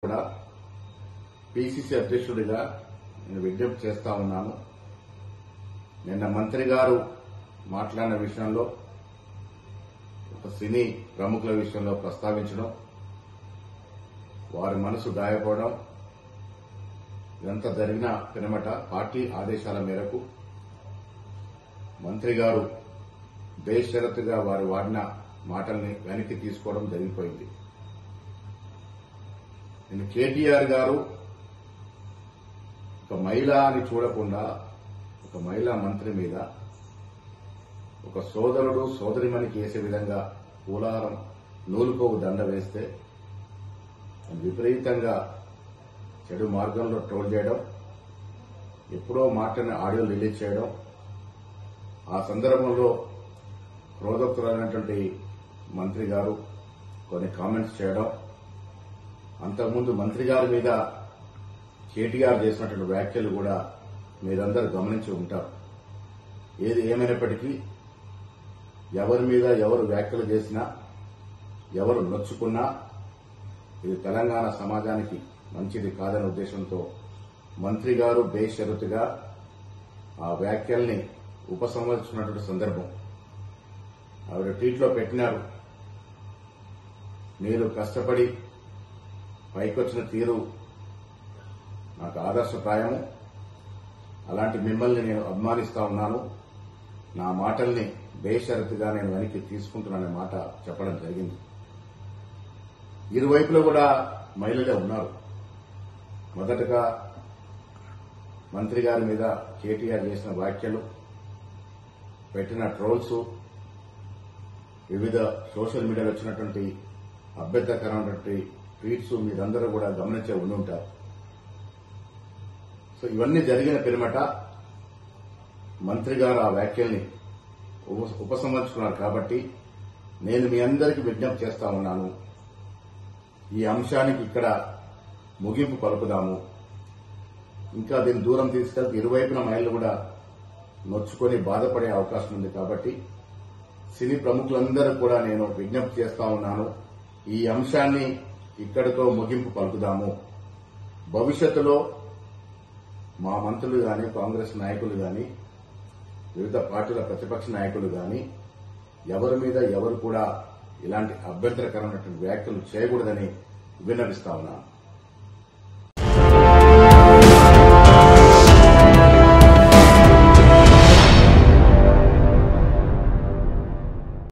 కూడా పిసిసి అధ్యక్షుడిగా నేను విజ్ఞప్తి చేస్తా ఉన్నాను నిన్న మంత్రి గారు మాట్లాడిన విషయంలో ఒక సినీ ప్రముఖుల విషయంలో ప్రస్తావించడం వారి మనసు గాయపడడం ఇదంతా జరిగిన పినమట పార్టీ ఆదేశాల మేరకు మంత్రి గారు బేషరతుగా వారు వాడిన మాటల్ని వెనక్కి తీసుకోవడం జరిగిపోయింది నేను కేటీఆర్ గారు ఒక మహిళ అని చూడకుండా ఒక మహిళా మంత్రి మీద ఒక సోదరుడు సోదరిమణికి వేసే విధంగా పూలారం నూలుకోవు దండ వేస్తే విపరీతంగా చెడు మార్గంలో ట్రోల్ చేయడం ఎప్పుడో మాటని ఆడియో రిలీజ్ చేయడం ఆ సందర్భంలో క్రోధోక్తులైనటువంటి మంత్రి గారు కొన్ని కామెంట్స్ చేయడం అంతకుముందు మంత్రి గారి మీద కేటీఆర్ చేసినటువంటి వ్యాఖ్యలు కూడా మీరందరూ గమనించి ఉంటారు ఏది ఏమైనప్పటికీ ఎవరి మీద ఎవరు వ్యాఖ్యలు చేసినా ఎవరు నొచ్చుకున్నా ఇది తెలంగాణ సమాజానికి మంచిది కాదనే ఉద్దేశంతో మంత్రి గారు బేషరతుగా ఆ వ్యాఖ్యల్ని ఉపసంహరించుకున్నటువంటి సందర్భం ఆవిడ ట్వీట్లో పెట్టినారు మీరు కష్టపడి పైకొచ్చిన తీరు నాకు ఆదర్శప్రాయము అలాంటి మిమ్మల్ని నేను అభిమానిస్తా ఉన్నాను నా మాటల్ని బేషరతుగా నేను వెనక్కి తీసుకుంటున్నాననే మాట చెప్పడం జరిగింది ఇరువైపులో కూడా మహిళలే ఉన్నారు మొదటగా మంత్రి గారి మీద కేటీఆర్ చేసిన వ్యాఖ్యలు పెట్టిన ట్రోల్స్ వివిధ సోషల్ మీడియాలో వచ్చినటువంటి అభ్యంతరకరమైనటువంటి ట్వీట్స్ మీరందరూ కూడా గమనించే ఉండి ఉంటారు సో ఇవన్నీ జరిగిన పిరమట మంత్రి గారు ఆ వ్యాఖ్యల్ని ఉప- ఉపసంహరించుకున్నారు కాబట్టి నేను మీ అందరికీ విజ్ఞప్తి చేస్తా ఉన్నాను ఈ అంశానికి ఇక్కడ ముగింపు పలుకుదాము ఇంకా దీన్ని దూరం తీసుకెళ్తే ఇరువైపున మహిళలు కూడా నొచ్చుకొని బాధపడే అవకాశం ఉంది కాబట్టి సినీ ప్రముఖులందరూ కూడా నేను విజ్ఞప్తి చేస్తా ఉన్నాను ఈ అంశాన్ని ఇక్కడితో ముగింపు పలుకుదాము భవిష్యత్తులో మా మంత్రులు గాని కాంగ్రెస్ నాయకులు గాని వివిధ పార్టీల ప్రతిపక్ష నాయకులు గాని ఎవరి మీద ఎవరు కూడా ఇలాంటి అభ్యంతరకరమైనటువంటి వ్యాఖ్యలు చేయకూడదని విన్నవిస్తా ఉన్నాను